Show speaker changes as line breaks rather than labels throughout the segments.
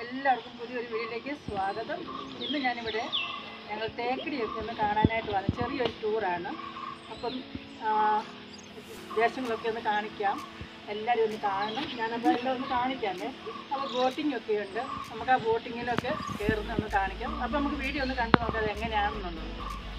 എല്ലാവർക്കും പുതിയൊരു വീഡിയോയിലേക്ക് സ്വാഗതം ഇന്ന് ഞാനിവിടെ ഞങ്ങൾ തേക്കടിയൊക്കെ ഒന്ന് കാണാനായിട്ട് വന്നു ചെറിയൊരു ടൂറാണ് അപ്പം ആ, ദേശങ്ങളൊക്കെ ഒന്ന് കാണിക്കാം എല്ലാവരും ഒന്ന് കാണണം ഞാനപ്പോൾ എല്ലാം ഒന്ന് കാണിക്കാമേ അപ്പോൾ ബോട്ടിംഗ് ഒക്കെ ഉണ്ട് നമുക്ക് ആ ബോട്ടിങ്ങിലൊക്കെ കയറുന്ന ഒന്ന് കാണിക്കാം അപ്പോൾ നമുക്ക് വീഡിയോ ഒന്ന് കണ്ടു നോക്കാം അത് എങ്ങനെയാണെന്നുള്ളത്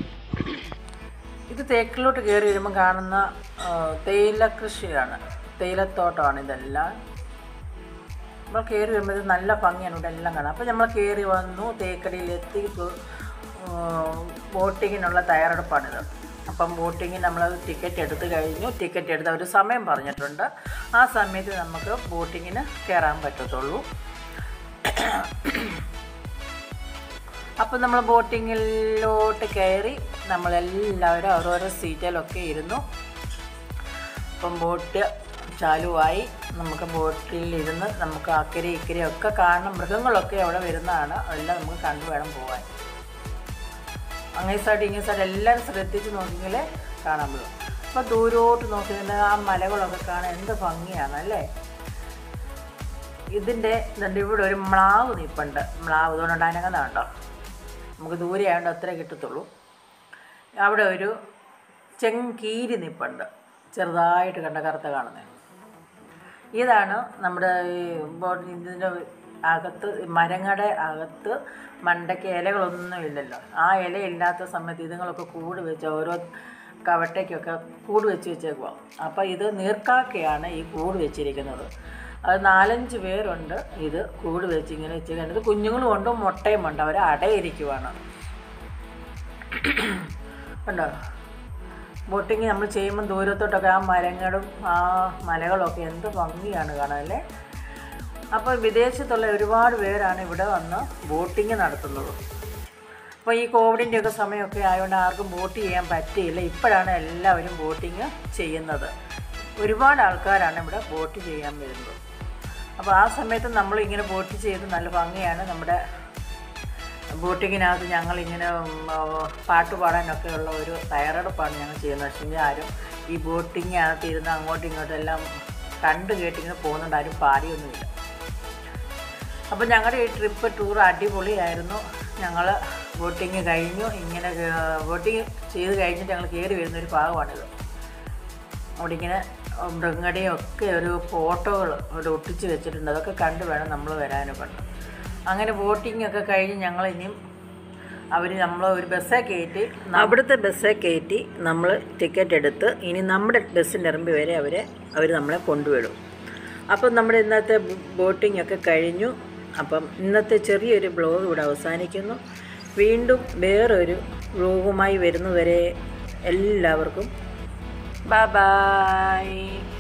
ഇത് തേക്കിലോട്ട് കയറി വരുമ്പോൾ കാണുന്ന ആ, തേയില കൃഷിയാണ് തേയിലത്തോട്ടമാണ് ഇതെല്ലാം നമ്മൾ കയറി വരുമ്പോൾ ഇത് നല്ല ഭംഗിയാണ് ഇവിടെ എല്ലാം കാണാം അപ്പോൾ നമ്മൾ കയറി വന്നു തേക്കടിയിലെത്തി ഇപ്പോൾ, ആ, ബോട്ടിങ്ങിനുള്ള തയ്യാറെടുപ്പാണിത് അപ്പം ബോട്ടിങ്ങിന് നമ്മൾ ടിക്കറ്റ് എടുത്ത് കഴിഞ്ഞു ടിക്കറ്റ് എടുത്ത് അവർ സമയം പറഞ്ഞിട്ടുണ്ട് ആ സമയത്ത് നമുക്ക് ബോട്ടിങ്ങിന് കയറാൻ പറ്റത്തുള്ളൂ അപ്പം നമ്മൾ ബോട്ടിങ്ങിലോട്ട് കയറി നമ്മളെല്ലാവരും ഓരോരോ സീറ്റിലൊക്കെ ഇരുന്നു അപ്പം ബോട്ട് ചാലുവായി നമുക്ക് ബോട്ടിൽ ഇരുന്ന് നമുക്ക് അക്കരെ ഇക്കരെ ഒക്കെ കാണണം മൃഗങ്ങളൊക്കെ അവിടെ വരുന്നതാണ് അതെല്ലാം നമുക്ക് കണ്ടു വേണം പോകാൻ അങ്ങേ സൈഡ് ഇങ്ങേ സൈഡ് എല്ലാവരും ശ്രദ്ധിച്ച് നോക്കിയെങ്കിലേ കാണാൻ പറ്റും അപ്പോൾ ദൂരോട്ട് നോക്കി നിന്ന് ആ മലകളൊക്കെ കാണാൻ എന്ത് ഭംഗിയാണ് അല്ലേ ഇതിൻ്റെ ഇതുണ്ട് ഇവിടെ ഒരു മ്ലാവ് നിൽപ്പുണ്ട് മ്ലാവ് ഇതുകൊണ്ട് അനങ്ങുന്നുണ്ടോ നമുക്ക് ദൂരെ ആയതുകൊണ്ട് അത്രേ കിട്ടത്തുള്ളൂ അവിടെ ഒരു ചെങ്കീരി നിൽപ്പുണ്ട് ചെറുതായിട്ട് കണ്ട കറുത്ത കാണുന്നത് ഇതാണ് നമ്മുടെ ഈ ബോട്ട് ഇതിൻ്റെ അകത്ത് മരങ്ങളുടെ അകത്ത് മണ്ടയ്ക്ക് ഇലകളൊന്നും ഇല്ലല്ലോ ആ ഇല ഇല്ലാത്ത സമയത്ത് ഇതുങ്ങളൊക്കെ കൂട് വെച്ച് ഓരോ കവട്ടയ്ക്കൊക്കെ കൂട് വെച്ച് വെച്ചേക്കുക അപ്പോൾ ഇത് നീർക്കാക്കയാണ് ഈ കൂട് വെച്ചിരിക്കുന്നത് അത് നാലഞ്ച് പേരുണ്ട് ഇത് കൂട് വെച്ച് ഇങ്ങനെ വെച്ചിരിക്കുന്നത് കുഞ്ഞുങ്ങളും ഉണ്ട് മുട്ടയും ഉണ്ട് അവർ അടയിരിക്കുവാണ് ഉണ്ടോ ബോട്ടിങ് നമ്മൾ ചെയ്യുമ്പോൾ ദൂരത്തോട്ടൊക്കെ ആ മരങ്ങളും ആ മലകളൊക്കെ എന്ത് ഭംഗിയാണ് കാണാൻ അല്ലേ അപ്പോൾ വിദേശത്തുള്ള ഒരുപാട് പേരാണ് ഇവിടെ വന്ന് ബോട്ടിങ് നടത്തുന്നത് അപ്പോൾ ഈ കോവിഡിൻ്റെയൊക്കെ സമയമൊക്കെ ആയതുകൊണ്ട് ആർക്കും ബോട്ട് ചെയ്യാൻ പറ്റിയില്ല ഇപ്പോഴാണ് എല്ലാവരും ബോട്ടിങ് ചെയ്യുന്നത് ഒരുപാട് ആൾക്കാരാണ് ഇവിടെ ബോട്ട് ചെയ്യാൻ വരുന്നത് അപ്പോൾ ആ സമയത്ത് നമ്മളിങ്ങനെ ബോട്ട് ചെയ്ത് നല്ല ഭംഗിയാണ് നമ്മുടെ ബോട്ടിങ്ങിനകത്ത് ഞങ്ങളിങ്ങനെ ഉം, ആ, പാട്ട് പാടാനൊക്കെ ഉള്ള ഒരു തയ്യാറെടുപ്പാണ് ഞങ്ങൾ ചെയ്യുന്നത് പക്ഷേ ഇനി ആരും ഈ ബോട്ടിങ്ങിനകത്ത് ഇരുന്ന് അങ്ങോട്ടും ഇങ്ങോട്ടും എല്ലാം കണ്ട് കേട്ടിങ്ങനെ പോകുന്നുണ്ട് ആരും പാടിയൊന്നുമില്ല അപ്പോൾ ഞങ്ങളുടെ ഈ ട്രിപ്പ് ടൂർ അടിപൊളിയായിരുന്നു ഞങ്ങൾ ബോട്ടിങ് കഴിഞ്ഞു ഇങ്ങനെ ബോട്ടിങ് ചെയ്ത് കഴിഞ്ഞിട്ട് ഞങ്ങൾ കയറി വരുന്ന ഒരു ഭാഗമാണിത് അവിടെ ഇങ്ങനെ മൃഗങ്ങളുടെയും ഒക്കെ ഒരു ഫോട്ടോകൾ അവിടെ ഒട്ടിച്ച് വെച്ചിട്ടുണ്ട് അതൊക്കെ കണ്ടു വേണം നമ്മൾ വരാനൊക്കെ ഉണ്ട് അങ്ങനെ ബോട്ടിംഗ് ഒക്കെ കഴിഞ്ഞ് ഞങ്ങൾ ഇനിയും അവർ നമ്മൾ ഒരു ബസ്സേ കയറ്റി അവിടുത്തെ ബസ്സേ കയറ്റി നമ്മൾ ടിക്കറ്റ് എടുത്ത് ഇനി നമ്മുടെ ബസ്സിൻ്റെ ഇറമ്പി വരെ അവരെ അവർ നമ്മളെ കൊണ്ടുവിടും അപ്പം നമ്മുടെ ഇന്നത്തെ ബോട്ടിംഗ് ഒക്കെ കഴിഞ്ഞു അപ്പം ഇന്നത്തെ ചെറിയൊരു ബ്ലോഗ് ഇവിടെ അവസാനിക്കുന്നു വീണ്ടും വേറൊരു ബ്ലോഗുമായി വരുന്നവരെ എല്ലാവർക്കും ബൈ ബൈ